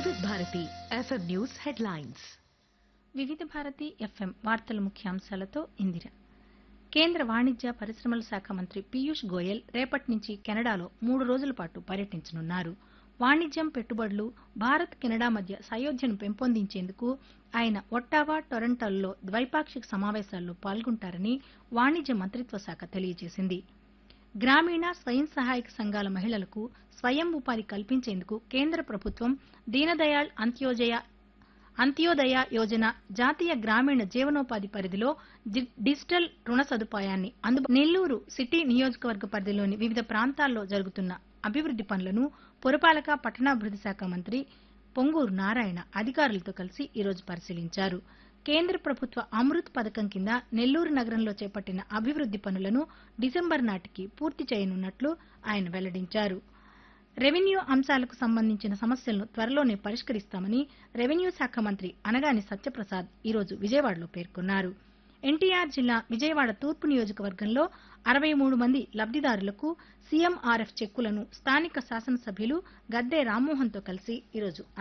వివిధ Bharati FM news headlines వివిధ Bharati FM వార్తల ముఖ్యాంశాలతో ఇందిర కేంద్ర వాణిజ్య పరిశ్రమల శాఖ మంత్రి పీయూష్ గోయల్ రేపటి నుంచి కెనడాలో మూడు రోజుల పాటు పర్యటించనున్నారు వాణిజ్యం పెట్టుబడులు భారత్ కెనడా మధ్య సయోధ్యను పెంపొందించేందుకు ఆయన ఒట్టావా టొరంటోల్లో ద్వైపాక్షిక సమావేశాల్లో పాల్గొంటారని వాణిజ్య మంత్రిత్వ శాఖ తెలియజేసింది గ్రామీణ స్వయం సహాయక సంఘాల మహిళలకు స్వయం ఉపాధి కల్పించేందుకు కేంద్ర ప్రభుత్వం దీనదయాళ్ అంత్యోదయ అంత్యోదయ యోజన జాతీయ గ్రామీణ జీవనోపాధి పరిధిలో జి- డిజిటల్ రుణ సదుపాయాన్ని అందు నెల్లూరు సిటీ నియోజకవర్గ పరిధిలోని వివిధ ప్రాంతాల్లో జరుగుతున్న అభివృద్ది పనులను పురపాలక పట్టణాభివృద్ది శాఖ మంత్రి పొంగూరు నారాయణ అధికారులతో కలిసి ఈరోజు పరిశీలించారు కేంద్ర ప్రభుత్వ అమృత్ పథకం కింద నెల్లూరు నగరంలో చేపట్టిన అభివృద్ది పనులను డిసెంబర్ నాటికి పూర్తి చేయనున్నట్లు ఆయన వెల్లడించారు రెవెన్యూ అంశాలకు సంబంధించిన సమస్యలను త్వరలోనే పరిష్కరిస్తామని రెవెన్యూ శాఖ మంత్రి అనగాని సత్యప్రసాద్ ఈరోజు విజయవాడలో పేర్కొన్నారు ఎన్టీఆర్ జిల్లా విజయవాడ తూర్పు నియోజకవర్గంలో అరవై మూడు మంది లబ్దిదారులకు సీఎంఆర్ఎఫ్ చెక్కులను స్థానిక శాసనసభ్యులు గద్దే రామ్మోహన్తో కలిసి ఈరోజు